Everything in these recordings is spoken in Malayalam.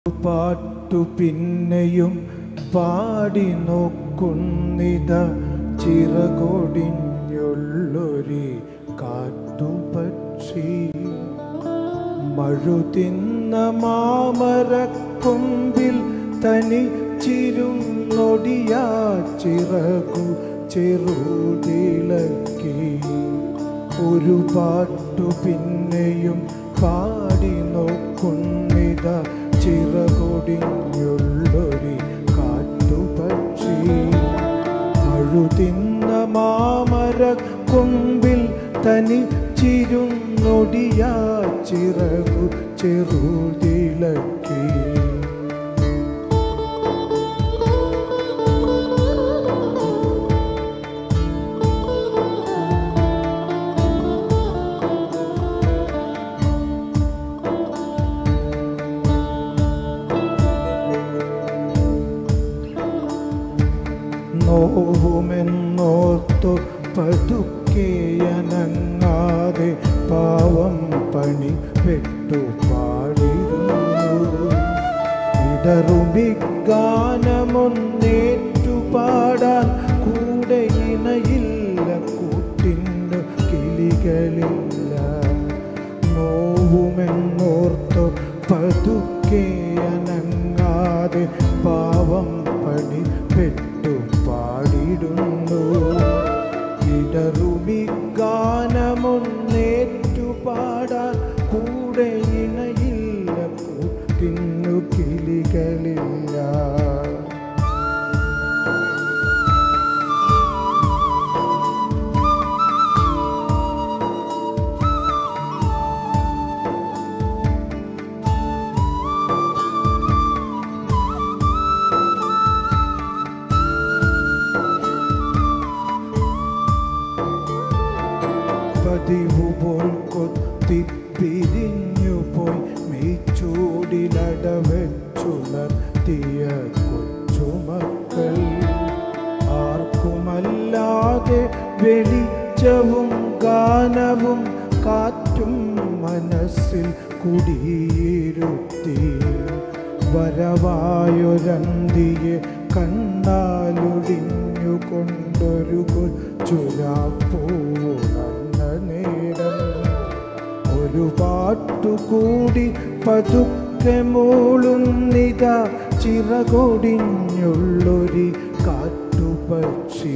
പാട്ടു പിന്നെയും പാടി നോക്കുന്നിത ചിറകൊടിഞ്ഞുള്ളൊരു കാട്ടുപക്ഷി മഴുതിന്ന മാമരക്കൊമ്പിൽ തനിച്ചിരുന്നൊടിയാ ചിറകു ചെറുതിളക്കി ഒരു പാട്ടു പിന്നെയും പാടി നോക്കുന്നിത ചിറകൊടിഞ്ഞുള്ളൊരു കാട്ടുപക്ഷി അഴുതിന്ന മാമര കൊമ്പിൽ തനിച്ചിരുന്നൊടിയാ ചിറകു ചെറുതിളക്കി നോവുമെന്നോർത്തു പതുക്കെയനങ്ങാതെ പാവം പണി പെട്ടു പാടിയിരുന്നു ഇടറുമിഗാനമൊന്നേറ്റു പാടാൻ കൂടെ ഇണയില്ല കൂട്ടിൻ്റെ കിളികളില്ല നോവുമെന്നോർത്തു പതുക്കെ അനങ്ങാതെ പാവം പണി പെട്ടു പാടിടുന്നു ഇടറുമി ഗാനമൊന്നേറ്റു പാടാൻ കൂടെ ഇണയില്ല കൂട്ടിന്നു കിളികളില്ല പതിവു പോൽ കൊത്തി പിരിഞ്ഞു പോയി മെയ്ച്ചൂടിലടവെച്ചുണർത്തിയ കൊച്ചുമക്കൾ ആർക്കുമല്ലാതെ വെളിച്ചവും ഗാനവും കാറ്റും മനസ്സിൽ കുടിയിരുത്തി വരവായൊരന്തിയെ കണ്ടാലൊടിഞ്ഞു കൊണ്ടൊരു കൊച്ചുരാപ്പൂണർന്ന നേരം ഒരു പാട്ടുകൂടി പതുക്കെ മൂളുന്നിത ചിറകൊടിഞ്ഞുള്ളൊരു കാട്ടുപക്ഷി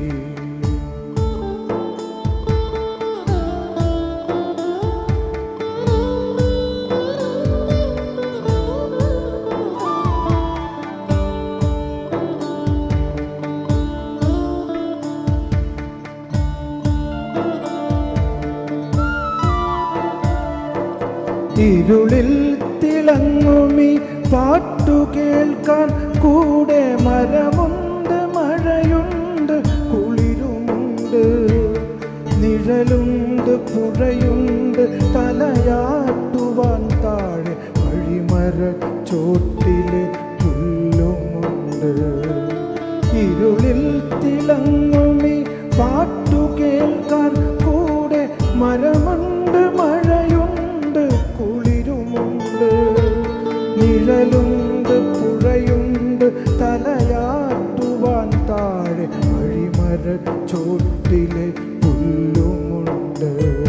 ഇരുളിൽ തിളങ്ങുമി പാട്ടു കേൾക്കാൻ കൂടെ മരമുണ്ട് മഴയുണ്ട് കുളിരുമുണ്ട് നിഴലുണ്ട് പുഴയുണ്ട് തലയാട്ടുവാൻ താഴെ വഴിമര ചോട്ടിലെ പുല്ലുമുണ്ട് ഇരുളിൽ തിളങ്ങുമി പാട്ടു കേൾക്കാൻ കൂടെ മരമുണ്ട് മഴയുണ്ട് കുളിരുമുണ്ട് നിഴലുണ്ട് പുഴയുണ്ട് തലയാട്ടുവാൻ താഴെ വഴിമര ചോട്ടിലെ പുല്ലുമുണ്ട്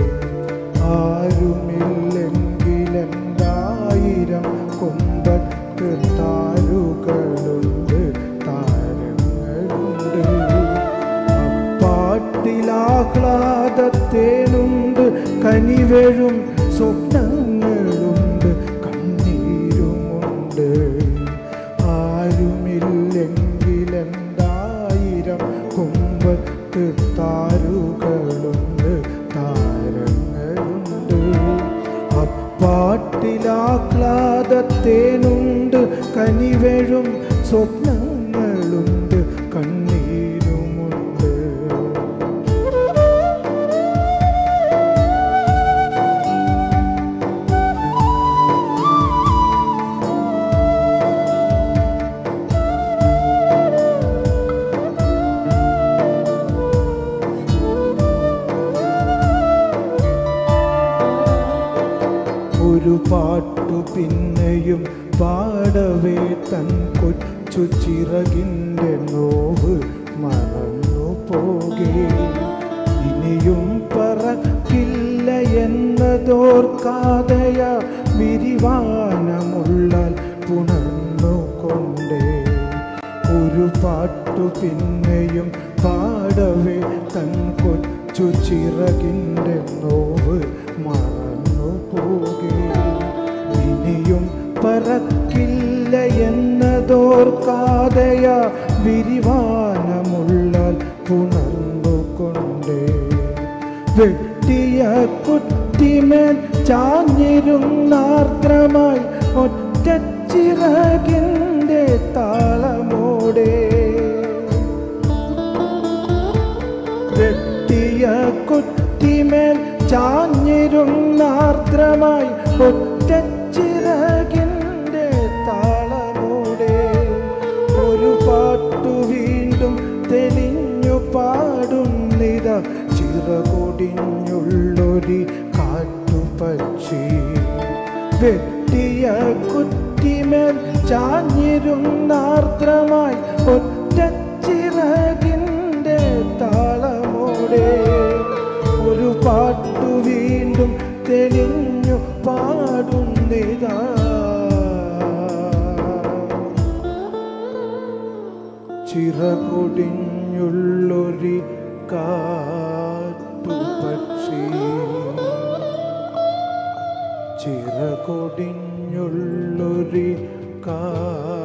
ആരുമില്ലെങ്കിലെന്തായിരം കൊമ്പത്ത് താരുകളുണ്ട് താരങ്ങളുണ്ട് അപ്പാട്ടിലാഹ്ലാദത്തേനുണ്ട് കനിവഴും സ്വപ്നങ്ങളുണ്ട് കണ്ണീരുമുണ്ട് ആരുമില്ലെങ്കിലെന്തായിരം കൊമ്പത്ത് താരുകളുണ്ട് താരങ്ങളുണ്ട് അപ്പാട്ടിലാഹ്ലാദത്തേനുണ്ട് കനിവഴും സ്വപ്നങ്ങളുണ്ട് കണ്ണീരുമുണ്ട് ഒരു പാട്ടു പിന്നെയും പാടി പാടവേ തൻ കൊച്ചു ചിറകിൻ്റെ നോവ് മറന്നു പോകേ ഇനിയും പറക്കില്ല എന്നതോർക്കാതെയ വിരിവാനമുള്ളാൽ പുണർന്നുകൊണ്ടേ ഒരു പാട്ടു പിന്നെയും പാടവേ തൻ കൊച്ചു ചിറകിൻ്റെ നോവ് മറന്നു പോകേ ഇനിയും പറക്കില്ല എന്നതോർക്കാതെയ വിരിവാനമുള്ളാൽ പുണർന്നുകൊണ്ടേ വെട്ടിയ കുറ്റിമേൽ ചാഞ്ഞിരുന്നാർദ്രമായി ഒറ്റ ചിറകിൻ്റെ താളമോടെ വെട്ടിയ കുറ്റിമേൽ ചാഞ്ഞിരുന്നാർദ്രമായി ഒറ്റ ചിറകിൻ്റെ താളമോടെ ഒരു പാട്ടു വീണ്ടും തെളിഞ്ഞു പാടുന്നിത ചിറകൊടിഞ്ഞുള്ളൊരു കാട്ടുപക്ഷി വെട്ടിയ കുറ്റിമേൽ ചാഞ്ഞിരുന്നാർദ്രമായി ഒറ്റ ചിറകിൻ്റെ താളമോടെ ഒരു പാട്ടു വീണ്ടും തെളിഞ്ഞു പാടുന്നിതാ ചിറകൊടിഞ്ഞുള്ളൊരു കാട്ടുപക്ഷി ചിറകൊടിഞ്ഞുള്ളൊരു കാ